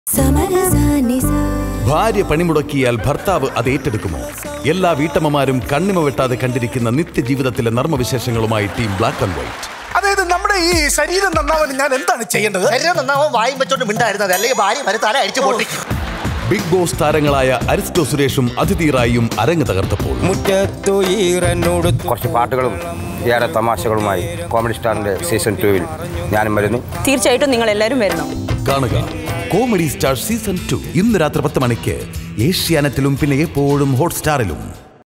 ഭാര്യ പണിമുടക്കിയാൽ ഭർത്താവ് അത് ഏറ്റെടുക്കുമോ എല്ലാ വീട്ടമ്മമാരും കണ്ണിമ വെട്ടാതെ കണ്ടിരിക്കുന്ന നിത്യജീവിതത്തിലെ നർമ്മവിശേഷങ്ങളുമായി ടീം ബ്ലാക്ക് ആൻഡ് വൈറ്റ് അതായത് നമ്മുടെ ഈ ശരീരം നന്നാവാൻ ഞാൻ എന്താണ് ചെയ്യേണ്ടത് ശരീരം നന്നാവും വായും വെച്ചോണ്ട് മിണ്ടായിരുന്നത് അല്ലെങ്കിൽ ഭാര്യ വരെ തല അടിച്ചു പൊട്ടിക്കും ബിഗ് ബോസ് താരങ്ങളായ അരിസ്റ്റോ സുരേഷും അതിഥി റായിയും അരങ്ങ് തകർത്തപ്പോൾ മുറ്റത്തു ഈറനോട് കുറച്ച് പാട്ടുകളും ഏറെ തമാശകളുമായി കോമഡി സ്റ്റാറിൻ്റെ സീസൺ ടുവിൽ ഞാനും വരുന്നു തീർച്ചയായിട്ടും നിങ്ങൾ എല്ലാവരും വരണം കാണുക കോമഡി സ്റ്റാർ സീസൺ ടു ഇന്ന് രാത്രി പത്ത് മണിക്ക് ഏഷ്യാനെറ്റിലും പിന്നെ എപ്പോഴും ഹോട്ട്സ്റ്റാറിലും